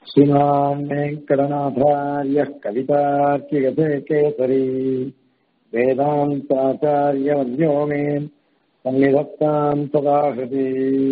श्रीमान् वेङ्कटनाथार्यः कवितार्किगते वेदान्ताचार्यवर्यो मे சன்னிதத்தாம் சதாகதி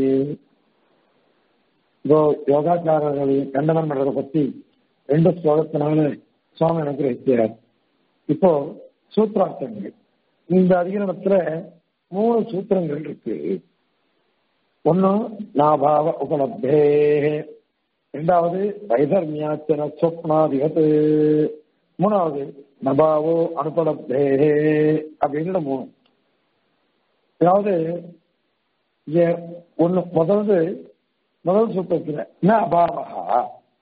இதோ யோகாச்சாரர்களை கண்டனம் பண்றதை பத்தி ரெண்டு ஸ்லோகத்தினால சுவாமி எனக்கு வைக்கிறார் இப்போ சூத்திரார்த்தங்கள் இந்த அதிகரணத்துல மூணு சூத்திரங்கள் இருக்கு ஒன்னு நாபாவ உபலப்தே ரெண்டாவது வைதர்மியாச்சன சொப்னாதிகத்து மூணாவது நபாவோ அனுபலப்தே அப்படிங்கிற மூணு அதாவது ஒண்ணு முதல்ல முதல் சூத்திரத்துல ந அபாவகா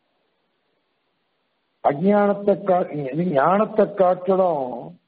அஜானத்தை கா ஞானத்தை காட்டிலும்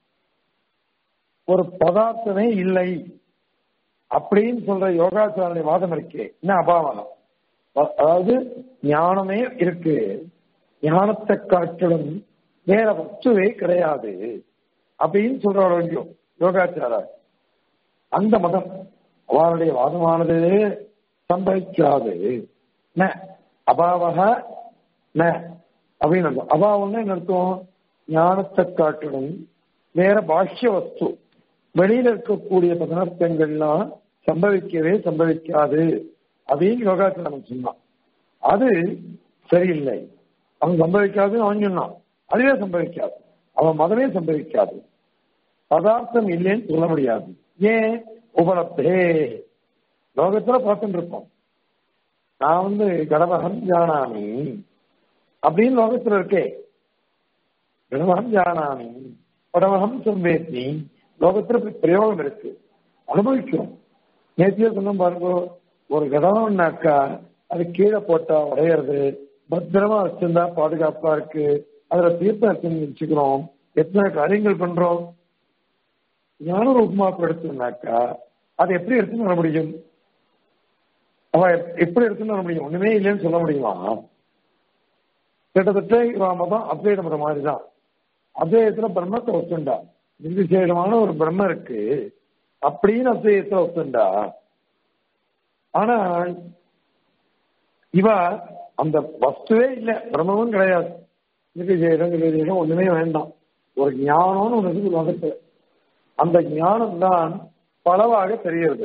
ஒரு பதார்த்தமே இல்லை அப்படின்னு சொல்ற யோகாச்சாரனுடைய வாதம் இருக்கே என்ன அபாவகம் அதாவது ஞானமே இருக்கு ஞானத்தை காட்டிலும் வேற வஸ்துவே கிடையாது அப்படின்னு சொல்றாரு இல்லையோ யோகாச்சாரர் அந்த மதம் அவருடைய வாதமானது சம்பவிக்காது ந அபாவக ந அப்படின்னு அர்த்தம் அபாவம்னா என்ன அர்த்தம் ஞானத்தை காட்டிலும் வேற பாஷ்ய வஸ்து வெளியில இருக்கக்கூடிய பதார்த்தங்கள்லாம் சம்பவிக்கவே சம்பவிக்காது அப்படின்னு யோகாச்சு நமக்கு சொன்னான் அது சரியில்லை அவன் சம்பவிக்காது அவன் சொன்னான் அதுவே சம்பவிக்காது அவன் மதமே சம்பவிக்காது பதார்த்தம் இல்லைன்னு சொல்ல முடியாது ஏன் உபலப்தே லோகத்துல பார்த்துட்டு இருப்போம் நான் வந்து கடவகம் ஜானாமி அப்படின்னு லோகத்துல இருக்கே கடவகம் ஜானாமி படவகம் சம்பேத்னி லோகத்துல பிரயோகம் இருக்கு அனுபவிக்கிறோம் நேத்தியே சொன்ன பாருங்க ஒரு கடவம்னாக்கா அது கீழே போட்டா உடையிறது பத்திரமா வச்சிருந்தா பாதுகாப்பா இருக்கு அதுல தீர்த்தம் வச்சுக்கிறோம் எத்தனை காரியங்கள் பண்றோம் ஞான ரூபமாக எடுத்தோம்னாக்கா அதை எப்படி எடுத்துன்னு வர முடியும் அவ எப்படி எடுத்துன்னு வர முடியும் ஒண்ணுமே இல்லைன்னு சொல்ல முடியுமா கிட்டத்தட்ட இவன் மதம் அத்வைத மதம் மாதிரி தான் அத்வைதத்துல பிரம்மத்தை ஒத்துண்டா நிர்விசேஷமான ஒரு பிரம்ம இருக்கு அப்படின்னு அத்வைதத்துல ஒத்துண்டா ஆனா இவ அந்த வஸ்துவே இல்லை பிரம்மமும் கிடையாது நிர்விசேஷம் நிர்விசேஷம் ஒண்ணுமே வேண்டாம் ஒரு ஞானம்னு ஒன்று இருக்கு உலகத்துல அந்த ஞானம் தான் பலவாக தெரிகிறது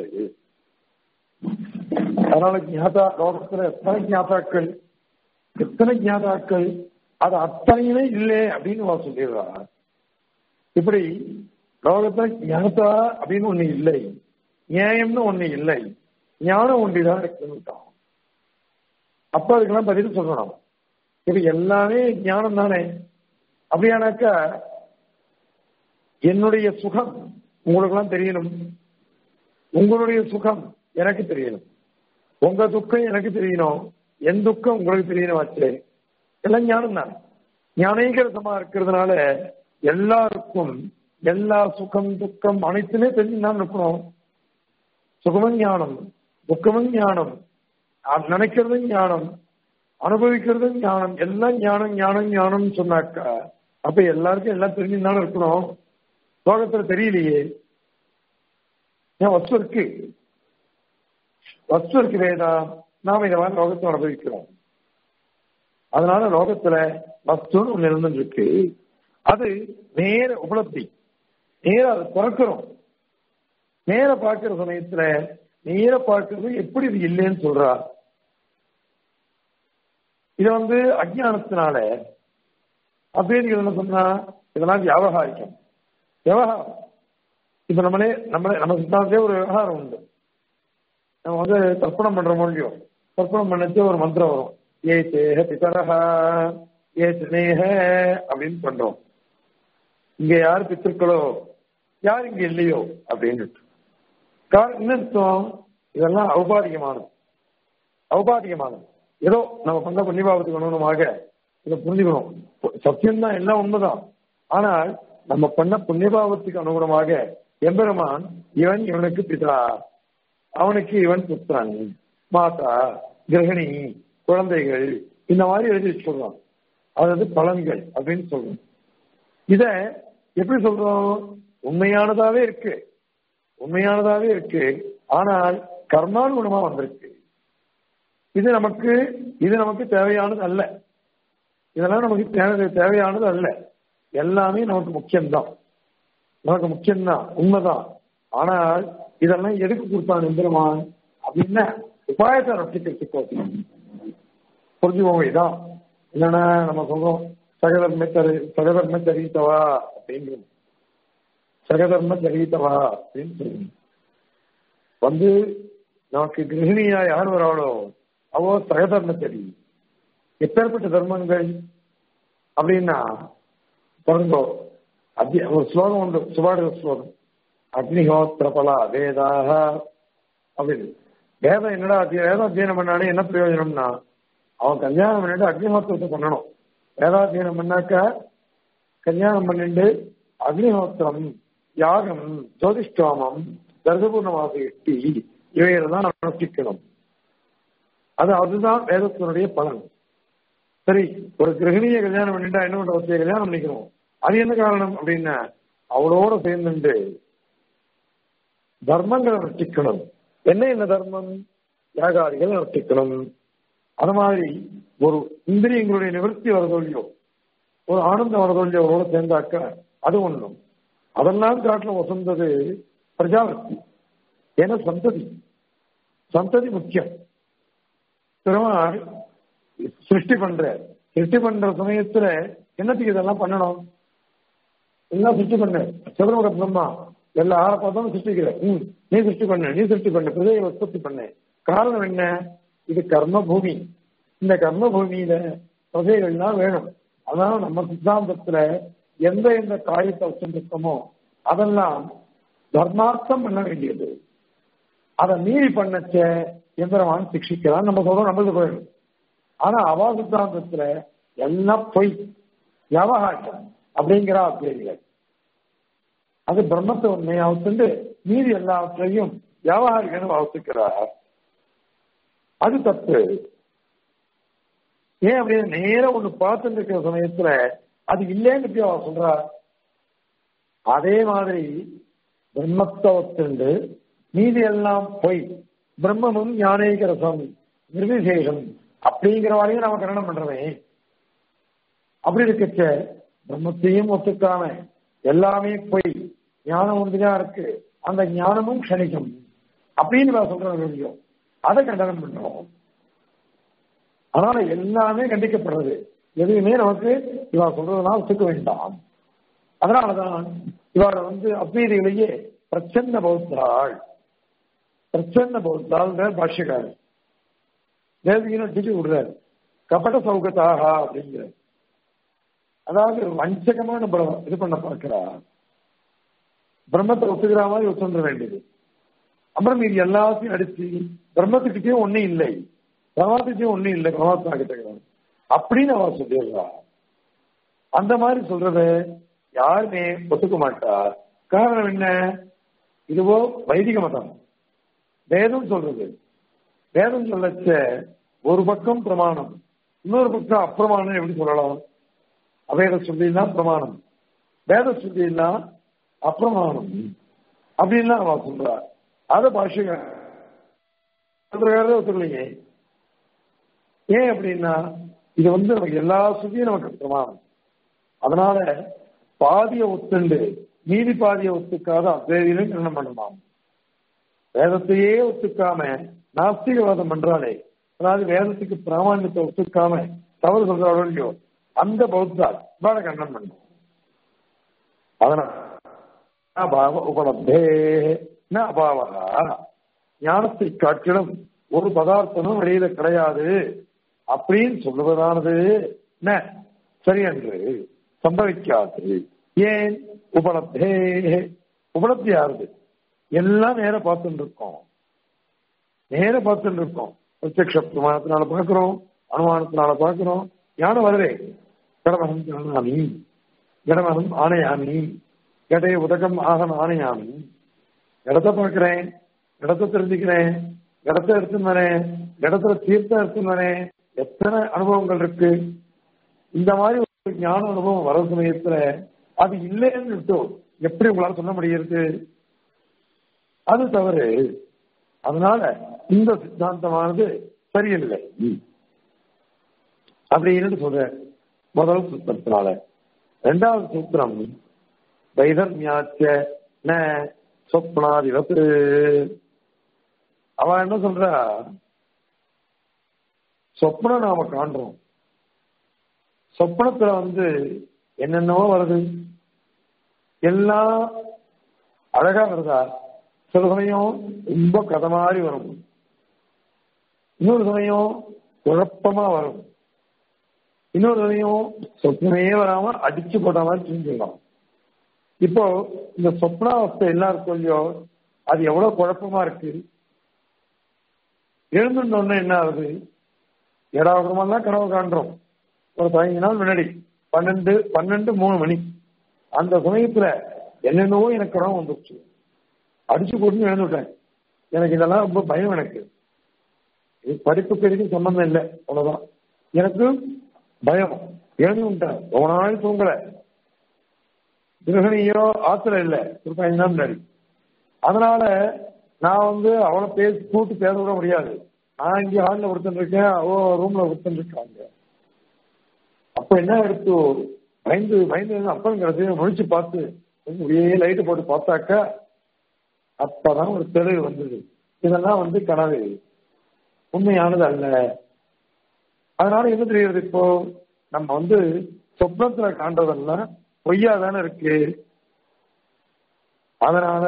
அதனால ஞாதா லோகத்துல எத்தனை ஞாதாக்கள் எத்தனை ஞாதாக்கள் அது அத்தனையுமே இல்லை அப்படின்னு சொல்லிடுறா இப்படி லோகத்துல ஞாதா அப்படின்னு ஒண்ணு இல்லை நியாயம்னு ஒண்ணு இல்லை ஞானம் ஒன்றிதான் இருக்குன்னு அப்ப அதுக்கெல்லாம் பதில் சொல்லணும் இப்ப எல்லாமே ஞானம் தானே அப்படியானாக்கா என்னுடைய சுகம் உங்களுக்கெல்லாம் தெரியணும் உங்களுடைய சுகம் எனக்கு தெரியணும் உங்க துக்கம் எனக்கு தெரியணும் என் துக்கம் உங்களுக்கு தெரியணும் ஆச்சு எல்லாம் ஞானம் தான் ஞானீகரசமா இருக்கிறதுனால எல்லாருக்கும் எல்லா சுகம் துக்கம் அனைத்துமே தெரிஞ்சு தான் இருக்கணும் சுகமும் ஞானம் துக்கமும் ஞானம் நினைக்கிறதும் ஞானம் அனுபவிக்கிறதும் ஞானம் எல்லாம் ஞானம் ஞானம் ஞானம் சொன்னாக்கா அப்ப எல்லாருக்கும் எல்லாம் தெரிஞ்சுதானே இருக்கணும் லோகத்துல தெரியலையே ஏன் வஸ்து இருக்கு வஸ்து இருக்கு வேதா நாம இந்த மாதிரி லோகத்தை அனுபவிக்கிறோம் அதனால லோகத்துல வஸ்துன்னு ஒண்ணு இருந்துட்டு இருக்கு அது நேர உபலப்தி நேர அதை பிறக்கிறோம் நேர பார்க்கிற சமயத்துல நேர பார்க்கறது எப்படி இது இல்லைன்னு சொல்றா இது வந்து அஜானத்தினால அப்படின்னு என்ன சொன்னா இதெல்லாம் வியாபகாரிக்கம் விவகாரம் இப்ப நம்மளே நம்மளே நம்ம சித்தாந்தே ஒரு விவகாரம் உண்டு நம்ம வந்து தர்ப்பணம் பண்ற முடியும் தர்ப்பணம் பண்ணச்சு ஒரு மந்திரம் வரும் ஏ தேக பிதரஹா ஏ தினேக அப்படின்னு பண்றோம் இங்க யார் பித்திருக்களோ யார் இங்க இல்லையோ அப்படின்னு என்ன அர்த்தம் இதெல்லாம் ஔபாதிகமானது ஔபாதிகமானது ஏதோ நம்ம பண்ண புண்ணியபாவத்துக்கு அனுகுணமாக இதை புரிஞ்சுக்கணும் சத்தியம்தான் எல்லாம் உண்மைதான் ஆனால் நம்ம பண்ண புண்ணியபாவத்துக்கு அனுகுணமாக எம்பெருமான் இவன் இவனுக்கு பிதா அவனுக்கு இவன் புத்திரன் மாதா கிரகணி குழந்தைகள் இந்த மாதிரி எழுதி சொல்றோம் அதாவது பலன்கள் அப்படின்னு சொல்றோம் இத எப்படி சொல்றோம் உண்மையானதாவே இருக்கு உண்மையானதாவே இருக்கு ஆனால் கர்மானுகுணமா வந்திருக்கு இது நமக்கு இது நமக்கு தேவையானது அல்ல இதெல்லாம் நமக்கு தேவை தேவையானது அல்ல எல்லாமே நமக்கு முக்கியம்தான் நமக்கு முக்கியம்தான் உண்மைதான் ஆனால் இதெல்லாம் எதுக்கு கொடுத்தான் எந்திரமான் அப்படின்னா உபாயத்தை ரசிக்கிறதுக்கு புரிஞ்சுக்கோங்க இதான் என்னன்னா நம்ம சொல்றோம் சகதர்ம தரி சகதர்ம தெரிவித்தவா அப்படிங்கிறோம் சகதர்ம தெரிவித்தவா அப்படின்னு சொல்லுங்க வந்து நமக்கு கிரகிணியா யார் வராளோ அவோ சகதர்ம தெரி எப்பேற்பட்ட தர்மங்கள் அப்படின்னா பாருங்கோ அத்தி ஒரு ஸ்லோகம் உண்டு சுபாட ஸ்லோகம் அக்னிஹோத்திர பல வேதாக அப்படின்னு வேதம் என்னடா வேதம் அத்தியனம் பண்ணாலே என்ன பிரயோஜனம்னா அவன் கல்யாணம் பண்ணிட்டு அக்னிஹோத்திரத்தை பண்ணணும் வேதாத்தியனம் பண்ணாக்க கல்யாணம் பண்ணிட்டு அக்னிஹோத்திரம் யாகம் ஜோதிஷ்டாமம் தர்கபூர்ணவாச எட்டி இவைகளை தான் அனுஷ்டிக்கணும் அது அதுதான் வேதத்தினுடைய பலன் சரி ஒரு கிரகணிய கல்யாணம் பண்ணிட்டா என்ன பண்ற ஒருத்தைய கல்யாணம் பண்ணிக்கிறோம் அது என்ன காரணம் அப்படின்னா அவளோட சேர்ந்துட்டு தர்மங்களை நட்டிக்கணும் என்ன என்ன தர்மம் யாகாதிகள் நட்டிக்கணும் அது மாதிரி ஒரு இந்திரியங்களுடைய நிவர்த்தி வரதொல்லியோ ஒரு ஆனந்தம் வரதொல்லியோ அவரோட சேர்ந்தாக்க அது ஒண்ணும் அதெல்லாம் காட்டில வசந்தது பிரஜாபத்தி ஏன்னா சந்ததி சந்ததி முக்கியம் பெருமாள் சிருஷ்டி பண்ற சிருஷ்டி பண்ற சமயத்துல என்னத்துக்கு இதெல்லாம் பண்ணணும் எல்லாம் சிருஷ்டி பண்ண சதுரமுக பிரம்மா எல்லா ஆற பார்த்தாலும் சிருஷ்டிக்கிற ம் நீ சிருஷ்டி பண்ண நீ சிருஷ்டி பண்ண பிரதையை உற்பத்தி பண்ண காரணம் என்ன இது கர்ம பூமி இந்த கர்ம பூமியில பிரதைகள்லாம் வேணும் அதனால நம்ம சித்தாந்தத்துல எந்த எந்த காரியத்தை வச்சிருக்கோமோ அதெல்லாம் தர்மார்த்தம் பண்ண வேண்டியது அதை மீறி பண்ணச்ச எந்திரவான் சிக்ஷிக்கிறான் நம்ம சொல்றோம் நம்மளுக்கு போயிடும் ஆனா அவா சித்தாந்தத்துல எல்லாம் பொய் வியாபகாட்டம் அப்படிங்கிற பேர்கள் அது பிரம்மத்தை உண்மையை அவத்துண்டு மீறி எல்லாவற்றையும் வியாபாரிகனும் அவத்துக்கிறார் அது தப்பு ஏன் அப்படின்னு நேரம் ஒண்ணு பார்த்துட்டு இருக்கிற சமயத்துல அது இல்லைன்னு எப்படி அவ சொல்றா அதே மாதிரி பிரம்மத்தை ஒத்துண்டு மீதி எல்லாம் பொய் பிரம்மமும் ஞானேக ரசம் நிர்விசேஷம் அப்படிங்கிற வரையும் நம்ம கரணம் பண்றவே அப்படி இருக்கச்ச பிரம்மத்தையும் ஒத்துக்காம எல்லாமே பொய் ஞானம் ஒன்றுதான் இருக்கு அந்த ஞானமும் க்ஷணிக்கும் அப்படின்னு நான் சொல்றேன் வெளியோ அதை கண்டனம் பண்றோம் அதனால எல்லாமே கண்டிக்கப்படுறது எதுவுமே நமக்கு இவா சொல்றதெல்லாம் ஒத்துக்க வேண்டாம் அதனாலதான் இவரை வந்து அத்வீதிகளையே பிரச்சன்ன பௌத்தாள் பிரச்சன்ன பௌத்தாள் பாஷ்யக்காரர் தேவகின்னு டிச்சு விடுறாரு கபட சௌகத்தாக அப்படிங்கிறார் அதாவது வஞ்சகமா நம்ம இது பண்ண பார்க்கிறா பிரம்மத்தை ஒத்துக்கிற மாதிரி ஒத்துன்ற வேண்டியது அப்புறம் இது எல்லாத்தையும் அடிச்சு பிரம்மத்துக்கிட்டயும் ஒன்னும் இல்லை பிரமாத்துக்கிட்டயும் ஒன்னும் இல்லை பிரமாத்மா கிட்ட அப்படின்னு அவர் சொல்லிடுறா அந்த மாதிரி சொல்றத யாருமே ஒத்துக்க மாட்டா காரணம் என்ன இதுவோ வைதிக மதம் வேதம் சொல்றது வேதம் சொல்லச்ச ஒரு பக்கம் பிரமாணம் இன்னொரு பக்கம் அப்பிரமாணம் எப்படி சொல்லலாம் அவேத சொல்லினா பிரமாணம் வேத சொல்லினா அப்பிரமாணம் அப்படின்லாம் அவ சொல்றா அத பாஷக ஒத்துக்கலைங்க ஏன் அப்படின்னா இது வந்து நமக்கு எல்லா சுத்தியும் நமக்கு பிரமாணம் அதனால பாதிய ஒத்துண்டு மீதி பாதிய ஒத்துக்காத அத்வேதியிலும் கண்ணம் பண்ணலாம் வேதத்தையே ஒத்துக்காம நாஸ்திகவாதம் பண்றாளே அதாவது வேதத்துக்கு பிராமணியத்தை ஒத்துக்காம தவறு சொல்றாளோ இல்லையோ அந்த பௌத்தா இவாட கண்ணம் பண்ணும் அதனால உபலப்தே ந அபாவகா ஞானத்தை காட்டிலும் ஒரு பதார்த்தமும் வெளியில கிடையாது அப்படின்னு சொல்லுவதானது ந சரி என்று சம்பவிக்காது ஏன் உபலப்தே உபலப்தி யாருது எல்லாம் நேர பார்த்துட்டு இருக்கோம் நேர பார்த்துட்டு இருக்கோம் பிரத்யக்ஷ பிரமாணத்தினால பார்க்கிறோம் அனுமானத்தினால பார்க்கிறோம் ஞானம் வருதே கடமகம் ஜானாமி கடமகம் ஆணையாமி கடை உதகம் ஆகன் ஆணையாமி இடத்த பார்க்கிறேன் இடத்த தெரிஞ்சுக்கிறேன் இடத்த எடுத்துன்னு வரேன் இடத்துல தீர்த்தம் எடுத்துன்னு வரேன் எத்தனை அனுபவங்கள் இருக்கு இந்த மாதிரி ஒரு ஞான அனுபவம் வர சமயத்துல அது இல்லைன்னு விட்டோம் எப்படி உங்களால சொல்ல முடியுது அது தவறு அதனால இந்த சித்தாந்தமானது சரியில்லை அப்படின்னு சொல்ற முதல் சூத்திரத்தினால ரெண்டாவது சூத்திரம் வைதர்மியாச்ச ந சொப்னாதிபத்து அவன் என்ன சொல்றா சொப்னம் நாம காண்றோம் சொப்னத்துல வந்து என்னென்னவோ வருது எல்லாம் அழகா வருதா சில சமயம் ரொம்ப கதை மாதிரி வரும் இன்னொரு சமயம் குழப்பமா வரும் இன்னொரு சமயம் சொப்னமே வராம அடிச்சு போட்ட மாதிரி தூங்கிடலாம் இப்போ இந்த சொப்னாவஸ்தை எல்லாருக்கும் இல்லையோ அது எவ்வளவு குழப்பமா இருக்கு எழுந்துட்டோன்னு என்ன ஆகுது ஏடாவிடமெல்லாம் கனவு காண்றோம் ஒரு பதினஞ்சு நாள் முன்னாடி பன்னெண்டு பன்னெண்டு மூணு மணி அந்த சமயத்துல என்னென்னவோ எனக்கு கனவு வந்துருச்சு அடிச்சு போட்டு எழுந்துட்டேன் எனக்கு இதெல்லாம் ரொம்ப பயம் எனக்கு இது படிப்புக்கு எதுக்கும் சம்பந்தம் இல்லை அவ்வளவுதான் எனக்கு பயம் எழுந்து விட்டேன் ரொம்ப நாள் தூங்கல கிரகணியோ ஆத்துல இல்லை ஒரு பதினஞ்சு நாள் முன்னாடி அதனால நான் வந்து அவளை பேசி கூட்டு பேச விட முடியாது நான் இங்கே ஹாலில் ஒருத்தன் இருக்கேன் அவ ரூம்ல ஒருத்தன் இருக்காங்க அப்ப என்ன எடுத்து பயந்து பயந்து அப்பன் கிடச்சி முழிச்சு பார்த்து அப்படியே லைட்டு போட்டு பார்த்தாக்கா அப்பதான் ஒரு தெளிவு வந்தது இதெல்லாம் வந்து கனவு உண்மையானது அல்ல அதனால என்ன தெரியுது இப்போ நம்ம வந்து சொப்னத்துல காண்றதெல்லாம் பொய்யா தானே இருக்கு அதனால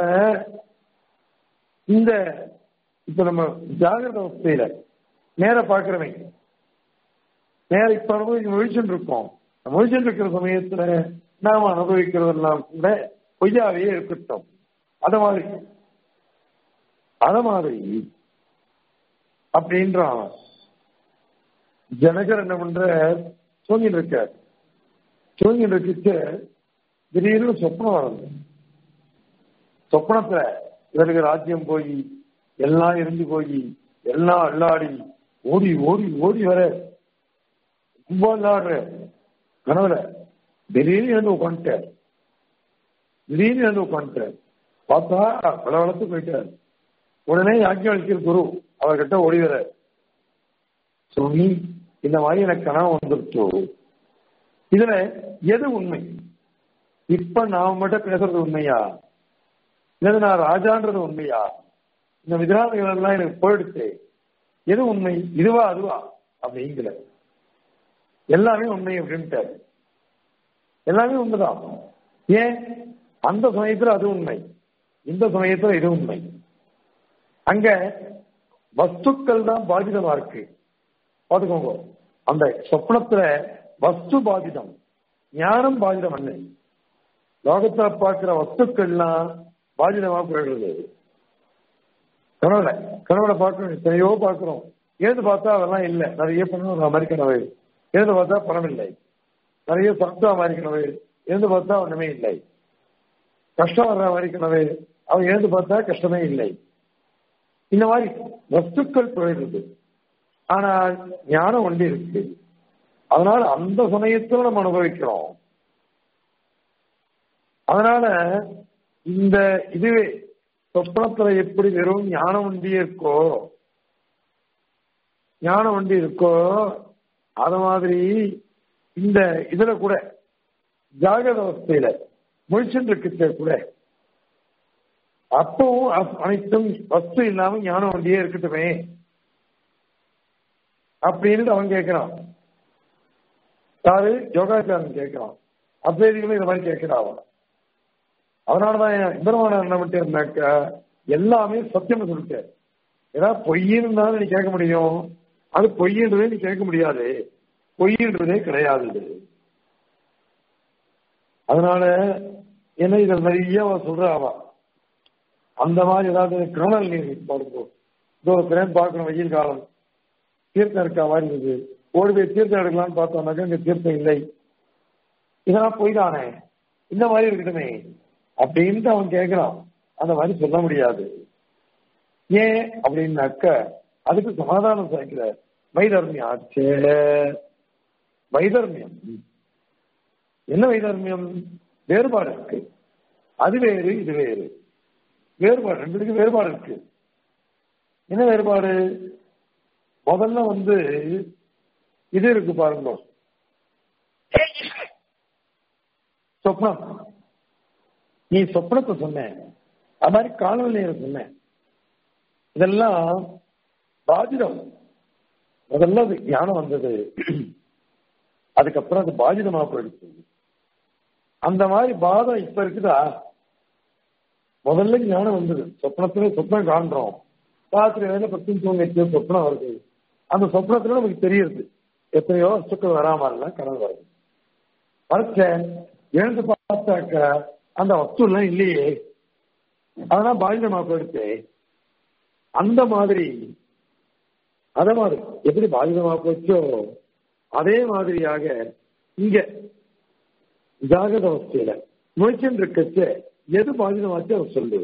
இந்த இப்ப நம்ம ஜாகிரத அவஸ்தையில நேர பாக்குறவங்க நேர இப்ப அனுபவிக்க முழிச்சுட்டு இருக்கோம் முழிச்சுட்டு இருக்கிற சமயத்துல நாம அனுபவிக்கிறதெல்லாம் கூட பொய்யாவே இருக்கட்டும் அத மாதிரி அத மாதிரி அப்படின்றான் ஜனகர் என்ன பண்ற தூங்கிட்டு இருக்க தூங்கிட்டு இருக்கிட்டு திடீர்னு சொப்னம் வருது சொப்னத்துல இவருக்கு ராஜ்யம் போய் எல்லாம் இருந்து போய் எல்லாம் அல்லாடி ஓடி ஓடி ஓடி வர ரொம்ப விளையாடுற கனவுல திடீர்னு எழுந்து உட்காந்துட்டார் திடீர்னு எழுந்து உட்காந்துட்டார் பார்த்தா பல வளர்த்து போயிட்டார் உடனே யாக்கியம் அளிக்கிற குரு அவர்கிட்ட ஓடி வர சுவாமி இந்த மாதிரி எனக்கு கனவு வந்துருச்சு இதுல எது உண்மை இப்ப நான் மட்டும் பேசுறது உண்மையா இல்லது நான் ராஜான்றது உண்மையா இந்த விதிராதிகள் எல்லாம் எனக்கு போயிடுச்சு எது உண்மை இதுவா அதுவா அப்படிங்கிற எல்லாமே உண்மை அப்படின்ட்டாரு எல்லாமே உண்மைதான் ஏன் அந்த சமயத்துல அது உண்மை இந்த சமயத்துல இது உண்மை அங்க வஸ்துக்கள் தான் பாதிதமா இருக்கு பாத்துக்கோங்க அந்த சொப்னத்துல வஸ்து பாதிதம் ஞானம் பாதிதம் அல்ல லோகத்துல பார்க்கிற வஸ்துக்கள்லாம் பாதிதமா போயிடுறது கனவுல கனவுல பார்க்கணும் எத்தனையோ பார்க்கிறோம் ஏது பார்த்தா அதெல்லாம் இல்லை நிறைய பணம் மாதிரி கனவு ஏது பார்த்தா பணம் இல்லை நிறைய சத்தா மாதிரி கனவு எழுந்து பார்த்தா ஒண்ணுமே இல்லை கஷ்டம் வர்ற மாதிரி கனவு அவன் எழுந்து பார்த்தா கஷ்டமே இல்லை இந்த மாதிரி வஸ்துக்கள் போயிடுறது ஆனால் ஞானம் ஒன்று இருக்கு அதனால அந்த சமயத்தில் நம்ம அனுபவிக்கிறோம் அதனால இந்த இதுவே சொப்பனத்துல எப்படி வெறும் ஞானம் ஒண்டி இருக்கோ ஞானம் ஒண்டி இருக்கோ அத மாதிரி இந்த இதுல கூட ஜாகிரத அவஸ்தையில முழிச்சுட்டு இருக்கிற கூட அப்பவும் அனைத்தும் வஸ்து இல்லாம ஞானம் வண்டியே இருக்கட்டுமே அப்படின்னு அவன் கேட்கிறான் யாரு யோகாச்சாரன் கேட்கிறான் அத்வைதிகளும் இந்த மாதிரி கேட்கிறான் அவன் அதனாலதான் இந்திரமான என்ன மட்டும் இருந்தாக்கா எல்லாமே சத்தியம் சொல்லிட்டார் ஏதாவது பொய்ன்னு இருந்தாலும் நீ கேட்க முடியும் அது பொய்ன்றதே நீ கேட்க முடியாது பொய்ன்றதே கிடையாது அதனால என்ன இதை நிறைய சொல்ற அவ அந்த மாதிரி ஏதாவது கிரணல் நீர் பாருங்க இதோ கிரேன் பார்க்கணும் வெயில் காலம் தீர்த்தம் இருக்கா மாதிரி இருக்குது ஓடி போய் தீர்த்தம் எடுக்கலாம்னு பார்த்தோம்னாக்கா இங்க தீர்த்தம் இல்லை இதெல்லாம் பொய் தானே இந்த மாதிரி இருக்கட்டுமே அப்படின்ட்டு அவன் கேட்கிறான் அந்த மாதிரி சொல்ல முடியாது ஏன் அப்படின்னாக்க அதுக்கு சமாதானம் சேர்க்கிற வைதர்மியம் ஆச்சே வைதர்மியம் என்ன வைதர்மியம் வேறுபாடு இருக்கு அது வேறு இது வேறு வேறுபாடு ரெண்டுக்கு வேறுபாடு இருக்கு என்ன வேறுபாடு முதல்ல வந்து இது இருக்கு பாருங்க சொப்னம் நீ சொப்னத்தை சொன்ன அது மாதிரி காலநிலையை சொன்ன இதெல்லாம் பாதிதம் முதல்ல அது ஞானம் வந்தது அதுக்கப்புறம் அது பாதிதமா போயிடுச்சு அந்த மாதிரி பாதம் இப்ப இருக்குதா முதல்ல ஞானம் வந்தது சொப்னத்துல சொப்னம் காண்றோம் ராத்திரி வேலை பத்து தூங்கிட்டு சொப்னம் வருது அந்த சொப்னத்துல நமக்கு தெரியுது எத்தனையோ வஸ்துக்கள் வராம இல்ல கனவு வருது வரைச்ச எழுந்து பார்த்தாக்க அந்த வஸ்து எல்லாம் இல்லையே அதெல்லாம் பாதிதமா போயிடுச்சு அந்த மாதிரி அத மாதிரி எப்படி பாதிதமா போச்சோ அதே மாதிரியாக இங்க ஜாகிரத அவஸ்தையில முழிச்சுட்டு இருக்கச்சு எது பாதிதமாச்சு அவர் சொல்லு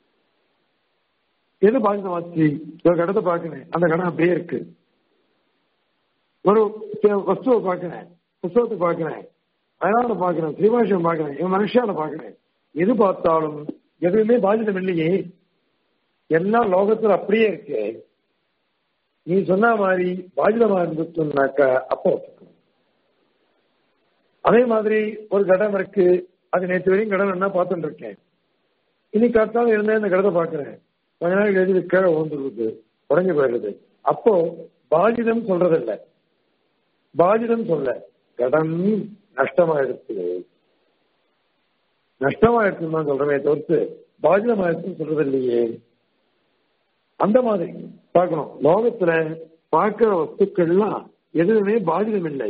எது பாதிதமாச்சு ஒரு கடத்தை பார்க்கணும் அந்த கடம் அப்படியே இருக்கு ஒரு வஸ்துவை பார்க்கிறேன் புஸ்தகத்தை பார்க்கிறேன் அயனால பார்க்கிறேன் ஸ்ரீபாஷம் பார்க்கிறேன் என் மனுஷால பார்க்கிறேன் எது பார்த்தாலும் எதுவுமே பாதிதம் இல்லையே எல்லாம் லோகத்துல அப்படியே இருக்கு நீ சொன்ன மாதிரி பாதிதமா இருந்துச்சுன்னாக்கா அப்போ ஒத்துக்கணும் அதே மாதிரி ஒரு கடம் இருக்கு அது நேற்று வரையும் கடன் என்ன பார்த்துட்டு இருக்கேன் இன்னைக்கு காத்தாலும் இருந்தேன் இந்த கடத்தை பார்க்கிறேன் கொஞ்ச நாள் எழுதி கீழே விழுந்துருது உடஞ்சு போயிடுது அப்போ பாதிதம் சொல்றதில்ல பாதிதம் சொல்ல கடன் நஷ்டமாயிடுச்சு நஷ்டமாயிடுச்சுன்னு தான் சொல்றமே தவிர்த்து பாதிதமாயிடுச்சுன்னு சொல்றது இல்லையே அந்த மாதிரி பார்க்கணும் லோகத்துல பார்க்கிற வஸ்துக்கள்லாம் எதுவுமே பாதிதம் இல்லை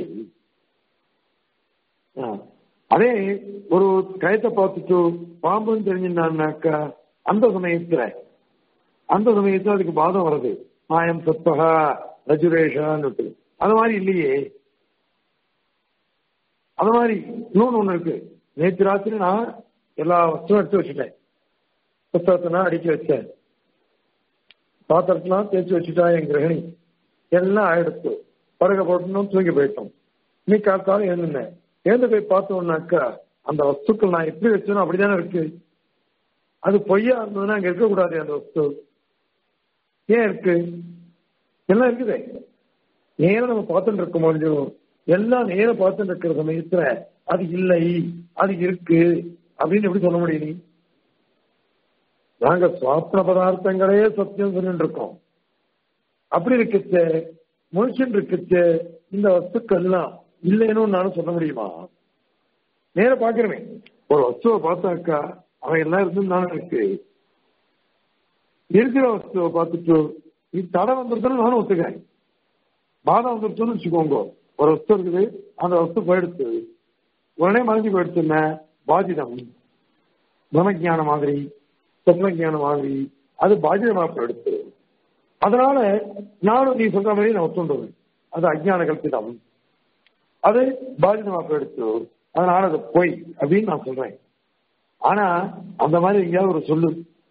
அதே ஒரு கயத்தை பார்த்துட்டு பாம்புன்னு தெரிஞ்சிருந்தான்னாக்கா அந்த சமயத்துல அந்த சமயத்துல அதுக்கு பாதம் வருது மாயம் சத்பகா ரஜுரேஷான்னு அது மாதிரி இல்லையே அது மாதிரி இன்னொன்னு ஒண்ணு இருக்கு நேற்று ராத்திரி நான் எல்லா வஸ்துவும் எடுத்து வச்சுட்டேன் புத்தகத்தை நான் அடிக்க வச்சேன் பாத்திரத்தெல்லாம் தேய்ச்சி வச்சுட்டா என் கிரகணி எல்லாம் ஆயிடுத்து பருக போட்டணும் தூங்கி போயிட்டோம் நீ காத்தாலும் எழுந்துனேன் எழுந்து போய் பார்த்தோம்னாக்கா அந்த வஸ்துக்கள் நான் எப்படி வச்சேனோ அப்படிதானே இருக்கு அது பொய்யா இருந்ததுன்னா அங்க இருக்கக்கூடாது அந்த வஸ்து ஏன் இருக்கு எல்லாம் இருக்குதே நேரம் நம்ம பார்த்துட்டு இருக்க முடியும் எல்லாம் நேரம் பார்த்துட்டு இருக்கிற சமயத்துல அது இல்லை அது இருக்கு அப்படின்னு எப்படி சொல்ல முடியும் நீ நாங்க சுவாப்ன பதார்த்தங்களே சத்தியம் சொல்லிட்டு இருக்கோம் அப்படி இருக்குச்சு முழிச்சுட்டு இருக்குச்சு இந்த வஸ்துக்கள் எல்லாம் இல்லைன்னு நானும் சொல்ல முடியுமா நேர பாக்குறேன் ஒரு வஸ்துவை பார்த்தாக்கா அவன் எல்லாம் இருந்து நானும் இருக்கு இருக்கிற வஸ்துவை பார்த்துட்டு நீ தடை வந்துருச்சுன்னு நானும் ஒத்துக்கிறேன் பாதம் வந்துருச்சுன்னு வச்சுக்கோங்க ஒரு வஸ்து இருக்குது அந்த வஸ்து போயிடுச்சு உடனே மறைஞ்சு போயிடுச்சுன்னா பாதிதம் பிரம்மஜான மாதிரி சொப்னஜான மாதிரி அது பாதிதமா போயிடுச்சு அதனால நானும் நீ சொல்ற மாதிரி நான் ஒத்துண்டுவேன் அது அஜ்ஞான கல்பிதம் அது பாதிதமா போயிடுச்சு அதனால அது பொய் அப்படின்னு நான் சொல்றேன் ஆனா அந்த மாதிரி எங்கேயாவது ஒரு சொல்லு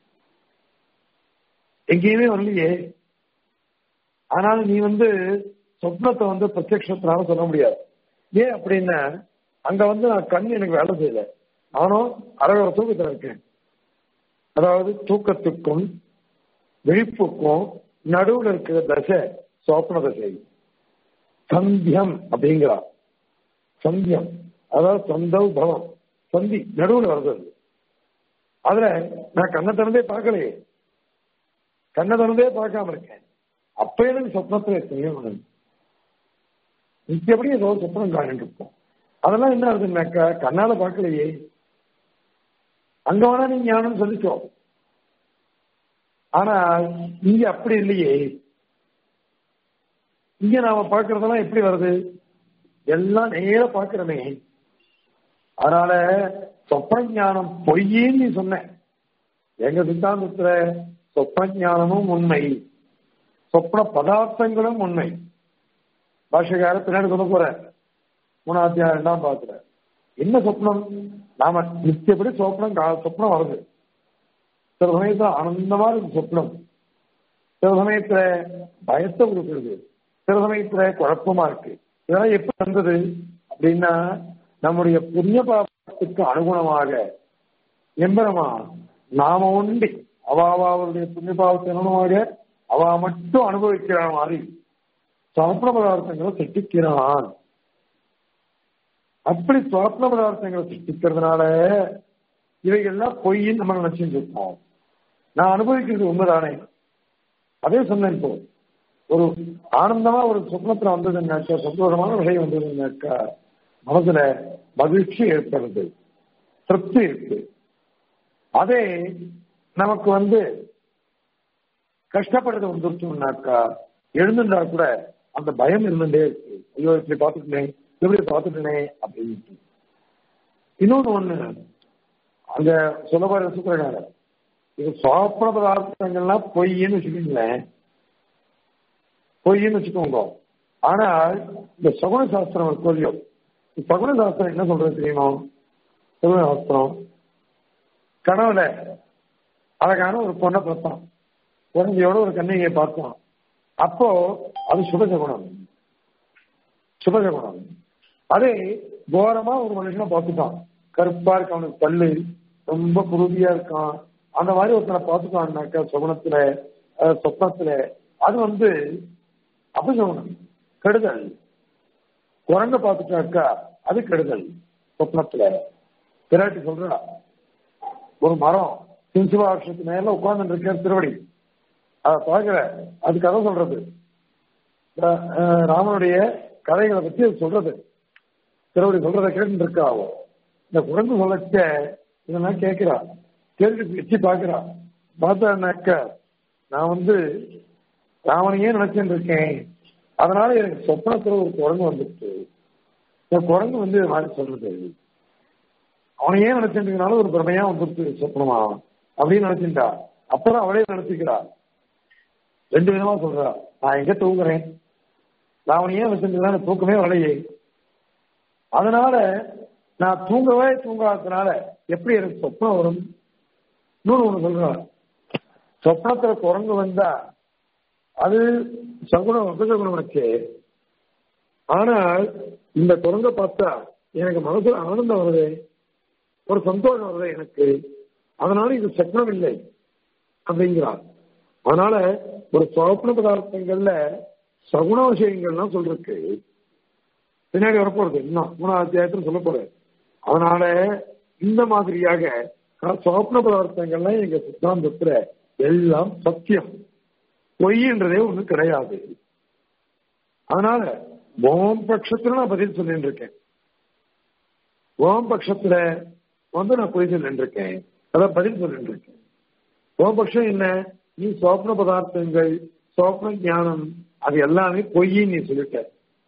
எங்கேயுமே வரலையே அதனால நீ வந்து சொப்னத்தை வந்து பிரத்யக்ஷத்தினால சொல்ல முடியாது ஏன் அப்படின்னா அங்க வந்து நான் கண் எனக்கு வேலை செய்யல நானும் அறவரை தூக்கத்தில் இருக்கேன் அதாவது தூக்கத்துக்கும் விழிப்புக்கும் நடுவில் இருக்கிற தசை சொப்ன தசை சந்தியம் அப்படிங்கிறா சந்தியம் அதாவது சந்தவ் பவம் சந்தி நடுவில் வருது அது. அதுல நான் கண்ணை திறந்தே பார்க்கலையே கண்ணை திறந்தே பார்க்காம இருக்கேன் அப்ப எனக்கு சொப்னத்துல செய்யணும் நிச்சயப்படி ஏதோ சொப்னம் காணிட்டு இருப்போம் அதெல்லாம் என்ன ஆகுதுன்னாக்கா கண்ணால பார்க்கலையே அங்க வேணா நீ ஞானம் சொல்லிச்சோ ஆனா இங்க அப்படி இல்லையே இங்க நாம பாக்குறதெல்லாம் எப்படி வருது எல்லாம் நேர பாக்குறமே அதனால சொப்பன ஞானம் பொய்யேன்னு நீ சொன்ன எங்க சித்தாந்தத்துல சொப்பன ஞானமும் உண்மை சொப்பன பதார்த்தங்களும் உண்மை பாஷகார பின்னாடி சொல்ல போற மூணாவது அத்தியாயம் ரெண்டாம் பாக்குற என்ன சொப்னம் நாம நித்தியப்படி சொப்னம் கா- சொப்னம் வருது சில சமயத்துல ஆனந்தமா இருக்கு சொப்னம் சில சமயத்துல பயத்தை கொடுக்குறது சில சமயத்துல குழப்பமா இருக்கு இதெல்லாம் எப்படி வந்தது அப்படின்னா நம்முடைய புண்ணிய பாவத்துக்கு அனுகுணமாக எம்பரமா நாம உண்டி அவ அவ அவருடைய புண்ணிய பாவத்துக்கு அனுகுணமாக அவ மட்டும் அனுபவிக்கிற மாதிரி சமப்பன பதார்த்தங்களை செட்டிக்கிறான் அப்படி சுவாப்ன பதார்த்தங்களை சிருஷ்டிக்கிறதுனால இவைகள்லாம் பொய்ன்னு நம்ம நினைச்சுட்டு இருக்கோம் நான் அனுபவிக்கிறது உண்மைதானே அதே சொன்னேன் இப்போ ஒரு ஆனந்தமா ஒரு சொப்னத்துல வந்ததுன்னாக்கா சந்தோஷமான விஷயம் வந்ததுன்னாக்கா மனசுல மகிழ்ச்சி ஏற்படுது திருப்தி இருக்கு அதே நமக்கு வந்து கஷ்டப்படுறது வந்துருச்சோம்னாக்கா எழுந்துட்டா கூட அந்த பயம் இருந்துட்டே இருக்கு ஐயோ இப்படி பார்த்துட்டேன் இப்படி பார்த்துட்டேனே அப்படின்ட்டு இன்னொன்னு ஒண்ணு அங்க சொல்லப்படுற சுக்கரகார இது சாப்பிட பதார்த்தங்கள்லாம் பொய்ன்னு வச்சுக்கோங்களேன் பொய்ன்னு வச்சுக்கோங்க ஆனால் இந்த சகுன சாஸ்திரம் ஒரு கொல்லியோ சகுன சாஸ்திரம் என்ன சொல்றது தெரியுமா சகுன சாஸ்திரம் கனவுல அழகான ஒரு பொண்ணை பார்த்தான் குழந்தையோட ஒரு கண்ணிகையை பார்த்தான் அப்போ அது சுபசகுணம் சுபசகுணம் அதே கோரமா ஒரு மனுஷனை பார்த்துட்டான் கருப்பா இருக்கு அவனுக்கு பல்லு ரொம்ப குருதியா இருக்கான் அந்த மாதிரி ஒருத்தனை பார்த்துட்டான்னாக்கா சுகுணத்துல அஹ், சொப்னத்துல அது வந்து அபசகுணம் கெடுதல் குரங்க பார்த்துட்டாக்கா அது கெடுதல் சொப்னத்துல பிராட்டி சொல்றா ஒரு மரம் சிம்சிவாட்சத்து மேல உட்கார்ந்து இருக்க திருவடி அதை பார்க்கிற அது கதை சொல்றது அஹ், அஹ், ராமனுடைய கதைகளை பத்தி அது சொல்றது திருவடி சொல்றதை கேட்டு இருக்கா அவ இந்த குரங்கு சொல்லச்ச இதெல்லாம் கேட்கிறா கேட்டு வச்சு பாக்குறா பார்த்தாக்க நான் வந்து ராவணையே நினைச்சுட்டு இருக்கேன் அதனால எனக்கு சொப்னத்துல ஒரு குரங்கு வந்துச்சு இந்த குரங்கு வந்து இது மாதிரி சொல்றது அவனையே நினைச்சிருக்கனால ஒரு பிரமையா வந்துருச்சு சொப்னமா அப்படின்னு நினைச்சுட்டா அப்புறம் அவளே நினைச்சுக்கிறா ரெண்டு விதமா சொல்றா நான் எங்க தூங்குறேன் நான் அவனையே நினைச்சிருந்தா தூக்கமே வரலையே அதனால நான் தூங்கவே தூங்காததுனால எப்படி எனக்கு சொப்னம் வரும் இன்னொன்னு ஒண்ணு சொல்றேன் சொப்னத்துல குரங்கு வந்தா அது சகுனம் அபசகுணம் வச்சு ஆனால் இந்த குரங்க பார்த்தா எனக்கு மனசுல ஆனந்தம் வருது ஒரு சந்தோஷம் வருது எனக்கு அதனால இது சக்னம் இல்லை அப்படிங்கிறார் அதனால ஒரு சொப்ன பதார்த்தங்கள்ல சகுண விஷயங்கள்லாம் சொல்றதுக்கு பின்னாடி வரப்போறது இன்னும் மூணாவது அத்தியாயத்தில் சொல்ல போறது அதனால இந்த மாதிரியாக சொப்ன பதார்த்தங்கள்லாம் எங்க சித்தாந்தத்துல எல்லாம் சத்தியம் பொய்ன்றதே ஒண்ணு கிடையாது அதனால ஓம் பட்சத்துல நான் பதில் சொல்லிட்டு இருக்கேன் ஓம் பட்சத்துல வந்து நான் பொய் சொல்லிட்டு இருக்கேன் அதான் பதில் சொல்லிட்டு இருக்கேன் ஓம் பட்சம் என்ன நீ சோப்ன பதார்த்தங்கள் சோப்ன ஞானம் அது எல்லாமே பொய்ன்னு நீ சொல்லிட்ட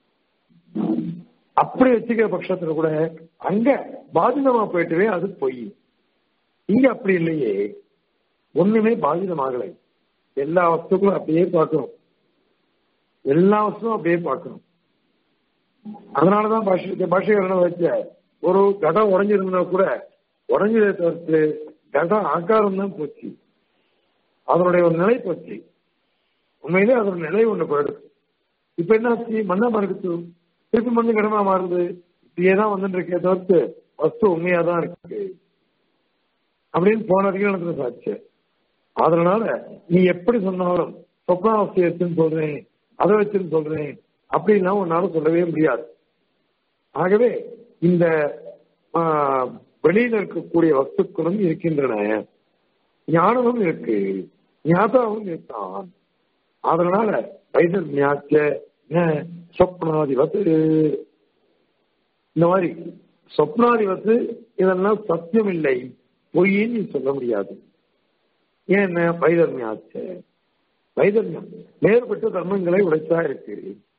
அப்படி வச்சுக்கிற பட்சத்துல கூட அங்க பாதிதமா போயிட்டுவே அது பொய் இங்க அப்படி இல்லையே ஒண்ணுமே பாதிதமாகலை எல்லா வஸ்துக்களும் அப்படியே பார்க்கணும் எல்லா வஸ்துவும் அப்படியே பார்க்கணும் அதனாலதான் பாஷை பாஷைக்காரன வச்ச ஒரு கடம் உடஞ்சிருந்தா கூட உடஞ்சதை தவிர்த்து கடம் ஆக்காரம் தான் போச்சு அதனுடைய ஒரு நிலை போச்சு உண்மையிலே அதோட நிலை ஒண்ணு போயிடுது இப்ப என்ன ஆச்சு மண்ணா மறுக்குது திருப்பி மண்ணு கடமா மாறுது இப்படியே தான் வந்துட்டு இருக்கே தவிர்த்து வஸ்து உண்மையா தான் இருக்கு அப்படின்னு போன அதிகாரத்துல சாச்சு அதனால நீ எப்படி சொன்னாலும் சொப்னாவஸ்தை வச்சுன்னு சொல்றேன் அதை வச்சுன்னு சொல்றேன் அப்படின்னா உன்னால சொல்லவே முடியாது ஆகவே இந்த வெளியில இருக்கக்கூடிய வஸ்துக்களும் இருக்கின்றன ஞானமும் இருக்கு ஞாதாவும் இருக்கான் அதனால வைதர் ஞாச்ச சொப்னாதிபத்து இந்த மாதிரி சொப்னாதிபத்து இதெல்லாம் சத்தியம் இல்லை பொய்ன்னு நீ சொல்ல முடியாது ஏன் வைதர்மியாச்ச வைதர்மியம் வேறுபட்ட தர்மங்களை உடைச்சா இருக்கு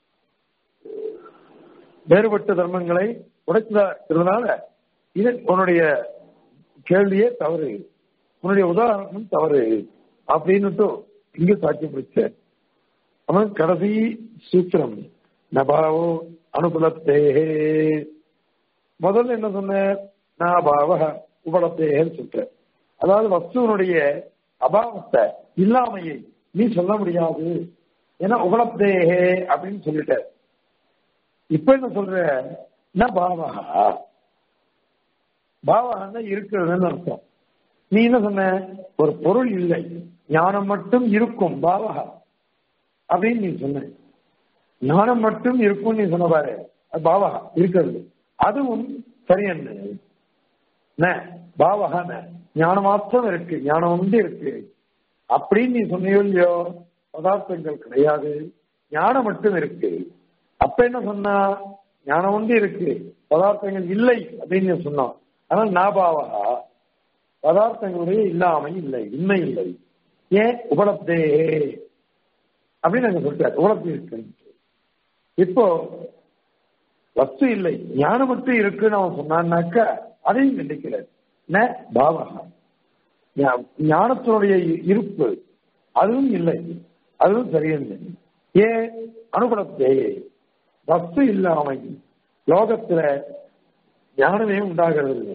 வேறுபட்ட தர்மங்களை உடைச்சதா இருக்கிறதுனால இது உன்னுடைய கேள்வியே தவறு உன்னுடைய உதாரணம் தவறு அப்படின்னுட்டு இங்க சாட்சி பிடிச்ச அவன் கடைசி சூத்திரம் நபாவோ அனுபலத்தேகே முதல்ல என்ன சொன்ன நாபாவ உபலத்தேகன்னு சொல்ற அதாவது வஸ்துவனுடைய அபாவத்தை இல்லாமையை நீ சொல்ல முடியாது ஏன்னா உபலப்தேகே அப்படின்னு சொல்லிட்ட இப்ப என்ன சொல்ற என்ன பாவகா பாவகன்னா இருக்கிறதுன்னு அர்த்தம் நீ என்ன சொன்ன ஒரு பொருள் இல்லை ஞானம் மட்டும் இருக்கும் பாவகா அப்படின்னு நீ சொன்ன ஞானம் மட்டும் இருக்கும் நீ சொன்ன பாரு அது பாவகா இருக்கிறது அதுவும் சரியன்னு ந பாவக ந ஞானம் மாத்திரம் இருக்கு ஞானம் வந்து இருக்கு அப்படின்னு நீ சொன்னியோ இல்லையோ பதார்த்தங்கள் கிடையாது ஞானம் மட்டும் இருக்கு அப்ப என்ன சொன்னா ஞானம் வந்து இருக்கு பதார்த்தங்கள் இல்லை அப்படின்னு நீ சொன்னோம் ஆனால் நாபாவகா பதார்த்தங்களுடைய இல்லாமை இல்லை இன்மை இல்லை ஏன் உபலப்தே அப்படின்னு நாங்க சொல்றாரு உபலப்தி இருக்கு இப்போ வஸ்து இல்லை ஞானம் மட்டும் இருக்குன்னு அவன் சொன்னான்னாக்க அதையும் கண்டிக்கிறார் ந பாவகா ஞா- ஞானத்தினுடைய இருப்பு அதுவும் இல்லை அதுவும் சரியில்லை ஏன் அனுபலத்தே வஸ்து இல்லாமை லோகத்துல ஞானமே உண்டாகிறது இல்லை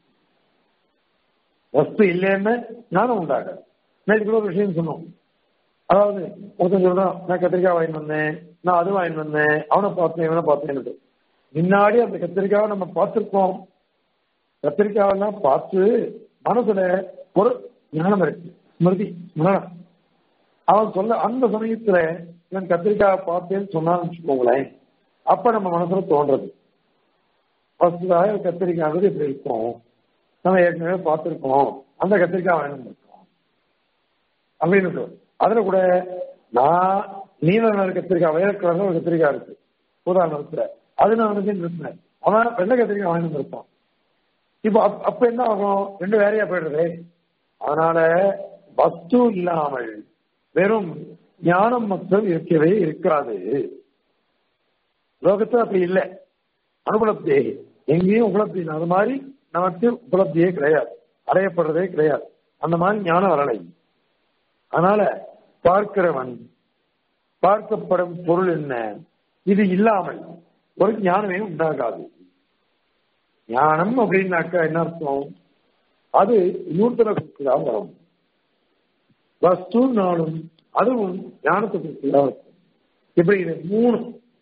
வஸ்து இல்லைன்னு ஞானம் உண்டாகாது நேற்று ஒரு விஷயம் சொன்னோம் அதாவது ஒருத்தன் சொல்றான் நான் கத்திரிக்காய் வாங்கி வந்தேன் நான் அது வாங்கி வந்தேன் அவனை பார்த்தேன் இவனை பார்த்தேன் முன்னாடி அந்த கத்திரிக்காவை நம்ம பார்த்திருக்கோம் கத்திரிக்காவெல்லாம் பார்த்து மனசுல ஒரு ஞானம் இருக்கு ஸ்மிருதி ஸ்மரணம் அவன் சொல்ல அந்த சமயத்துல நான் கத்திரிக்காவை பார்த்தேன்னு சொன்னான்னு வச்சுக்கோங்களேன் அப்ப நம்ம மனசுல தோன்றது ஃபர்ஸ்டாக கத்திரிக்காய் இப்படி இருக்கும் நம்ம ஏற்கனவே பார்த்திருக்கோம் அந்த கத்திரிக்காய் வேணும் இருக்கோம் அப்படின்னு அதுல கூட நான் நீல நிற கத்திரிக்காய் வயல் கலர்ல ஒரு கத்திரிக்காய் இருக்கு ஊதா நிறத்துல அது நான் வந்து நிறுத்தினேன் அவன் வெள்ளை கத்திரிக்காய் வாங்கி இருப்பான் இப்போ அப்- அப்ப என்ன ஆகும் ரெண்டு வேறையா போயிடுறது அதனால வஸ்து இல்லாமல் வெறும் ஞானம் மட்டும் இருக்கவே இருக்காது லோகத்துல அப்படி இல்லை அனுபலப்தி எங்கேயும் உபலப்தி இல்லை. அது மாதிரி நமக்கு உபலப்தியே கிடையாது அடையப்படுறதே கிடையாது அந்த மாதிரி ஞானம் வரலை அதனால பார்க்கிறவன் பார்க்கப்படும் பொருள் என்ன இது இல்லாமல் ஒரு ஞானமே உண்டாகாது ஞானம் அப்படின்னாக்கா என்ன அர்த்தம் அது நூத்தன குறித்துதான் வரும் வஸ்துனாலும் அதுவும் ஞானத்தை குறித்துதான் இருக்கும் இப்படி இது மூணு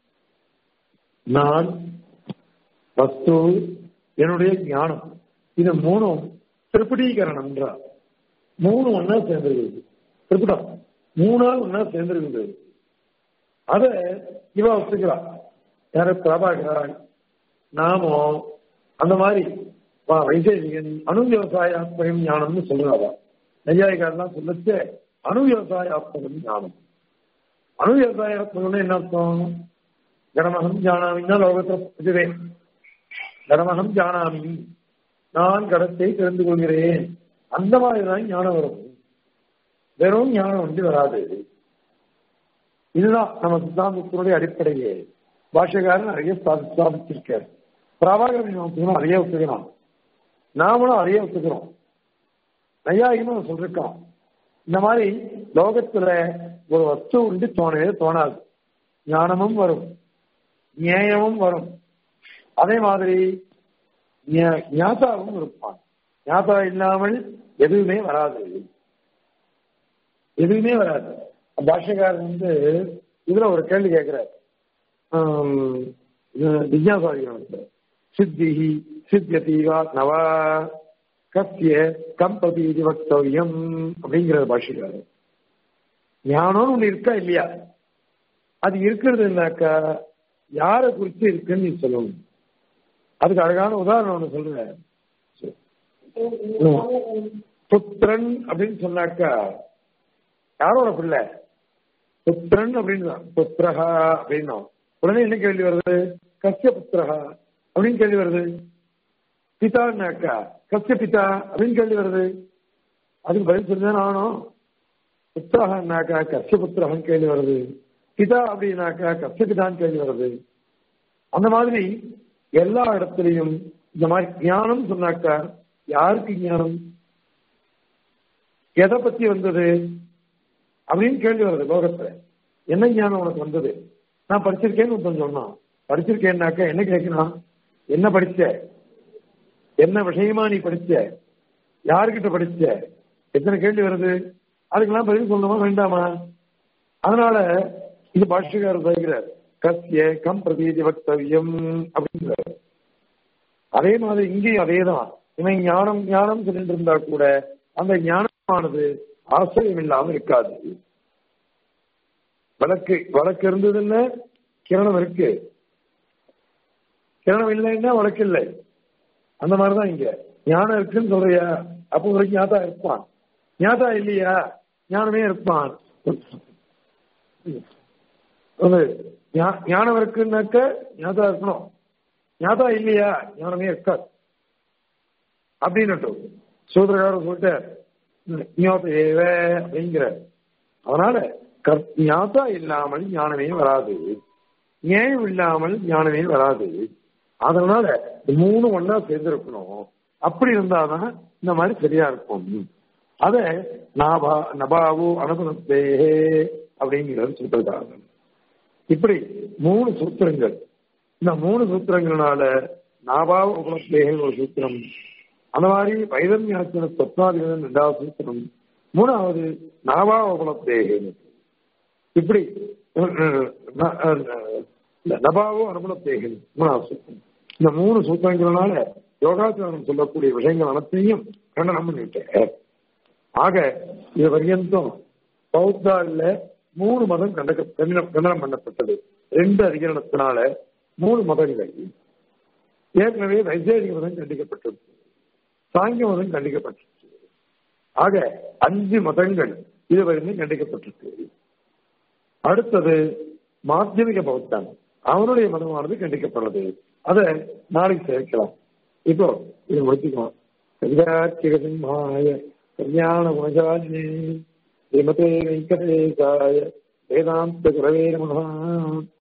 நான் வஸ்து என்னுடைய ஞானம் இது மூணும் திரிபுடீகரணம் மூணு ஒன்னா சேர்ந்திருக்கிறது திரிபுடம் மூணா ஒன்னா சேர்ந்திருக்கிறது அத இவ ஒத்துக்கிறான் யார பிரபாகரான் நாமும் அந்த மாதிரி வா- வைசேஷிகன் அணு விவசாயாத்மகம் ஞானம்னு சொல்றாவா நையாயிகாரெல்லாம் சொல்லச்சு அணு விவசாயாத்மகம் ஞானம் அணு விவசாயாத்மகம்னு என்ன அர்த்தம் கடமகம் ஜானாமின்னா லோகத்துல இதுவே கடமகம் ஜானாமி நான் கடத்தை தெரிந்து கொள்கிறேன் அந்த மாதிரி தான் ஞானம் வரும் வெறும் ஞானம் வந்து வராது இதுதான் நம்ம சித்தாந்தத்தினுடைய அடிப்படையே பாஷகாரன் நிறைய ஸ்தாபி- ஸ்தாபிச்சிருக்காரு பிரபாகர மீமாசையும் நிறைய ஒத்துக்கிறோம் நாமளும் நிறைய ஒத்துக்கிறோம் நையாயினும் சொல்லிருக்கோம் இந்த மாதிரி லோகத்துல ஒரு வஸ்து உண்டு தோணவே தோணாது ஞானமும் வரும் நியாயமும் வரும் அதே மாதிரி ஞா- ஞாதாவும் இருப்பான் ஞாதா இல்லாமல் எதுவுமே வராது எதுவுமே வராது பாஷகாரர் வந்து இதுல ஒரு கேள்வி கேட்கிறார் விஜயாசாரிகளுக்கு சித்தி சித்தியதி வா நவா கத்திய கம்பதி இது வக்தவியம் அப்படிங்கிற பாஷகாரர் ஞானம்னு ஒண்ணு இருக்கா இல்லையா அது இருக்கிறதுனாக்கா யாரை குறித்து இருக்குன்னு நீ சொல்லணும் அதுக்கு அழகான உதாரணம் ஒண்ணு சொல்றேன் புத்திரன் அப்படின்னு சொன்னாக்கா யாரோட பிள்ளை புத்திரன் அப்படின்னு புத்திரஹா அப்படின்னா உடனே என்ன கேள்வி வருது கசிய புத்திரஹா அப்படின்னு கேள்வி வருது பிதான்னாக்கா கசிய பிதா அப்படின்னு கேள்வி வருது அதுக்கு பதில் சொல்லிதான் ஆகணும் புத்திரஹான்னாக்கா கசிய புத்திரஹான்னு கேள்வி வருது பிதா அப்படின்னாக்கா கசிய பிதான்னு கேள்வி வருது அந்த மாதிரி எல்லா இடத்துலையும் இந்த மாதிரி ஞானம் சொன்னாக்கா யாருக்கு ஞானம் எதை பத்தி வந்தது அப்படின்னு கேள்வி வருது லோகத்துல என்ன ஞானம் உனக்கு வந்தது நான் படிச்சிருக்கேன்னு ஒருத்தன் சொன்னான் படிச்சிருக்கேன்னாக்கா என்ன கேட்கணும் என்ன படிச்ச என்ன விஷயமா நீ படிச்ச யாருக்கிட்ட படிச்ச எத்தனை கேள்வி வருது அதுக்கெல்லாம் பதில் சொல்லணுமா வேண்டாமா அதனால இது பாஷ்யக்காரர் சொல்கிறார் கஸ்ய கம் பிரதீதி வக்தவியம் அப்படிங்கிறார் அதே மாதிரி இங்கேயும் அதேதான் இவன் ஞானம் ஞானம் சொல்லிட்டு இருந்தா கூட அந்த ஞானமானது ஆசிரியம் இல்லாம இருக்காது விளக்கு விளக்கு இருந்ததுன்னு கிரணம் இருக்கு கிரணம் இல்லைன்னா வழக்கு இல்லை அந்த மாதிரிதான் இங்க ஞானம் இருக்குன்னு சொல்றியா அப்போ வரைக்கும் ஞாதா இருப்பான் ஞாதா இல்லையா ஞானமே இருப்பான் அது ஞா- ஞானம் இருக்குன்னாக்க ஞாதா இருக்கணும் ஞாதா இல்லையா ஞானமே இருக்காது அப்படின்னு சூத்திரக்காரர் சொல்லிட்டு ஞாத ஏவ அப்படிங்கிற அதனால கற்- ஞாதா இல்லாமல் ஞானமே வராது நியாயம் இல்லாமல் ஞானமே வராது அதனால இந்த மூணு ஒண்ணா சேர்ந்திருக்கணும் அப்படி இருந்தாதான் இந்த மாதிரி சரியா இருக்கும் அத நாபா நபாவு அனுபவத்தே அப்படிங்கிறது சொல்றாங்க இப்படி மூணு சூத்திரங்கள் இந்த மூணு சூத்திரங்களால நாபாவ உபலப்தேகன் ஒரு சூத்திரம் அந்த மாதிரி வைதன்யாசன தத்வாதிபதன் ரெண்டாவது சூத்திரம் மூணாவது நாபாவ உபலப்தேகன் இப்படி அஹ், அஹ், ந- அஹ், இல்ல, நபாவோ அனுபலத்தேகன் மூணாவது சூத்திரம் இந்த மூணு சூத்திரங்களால யோகாச்சாரம் சொல்லக்கூடிய விஷயங்கள் அனைத்தையும் கண்டனம் பண்ணிவிட்டேன் ஆக இது பர்யந்தம் பௌத்தால மூணு மதம் கண்ட கண்டனம் கண்டனம் பண்ணப்பட்டது ரெண்டு அதிகரணத்தினால மூணு மதங்கள் ஏற்கனவே வைசேரிக மதம் கண்டிக்கப்பட்டது சாங்கிய மதம் கண்டிக்கப்பட்டிருக்கு ஆக அஞ்சு மதங்கள் இதுவரையும் கண்டிக்கப்பட்டிருக்கு அடுத்தது மாத்தியமிக பௌத்தன் அவனுடைய மதமானது கண்டிக்கப்படுறது அதை நாளைக்கு சேர்க்கலாம் இப்போ இது முடிச்சுக்கலாம் சிம்ஹாய கல்யாண குணஜாலினே ஸ்ரீமதே வெங்கடேசாய வேதாந்த குரவே நமः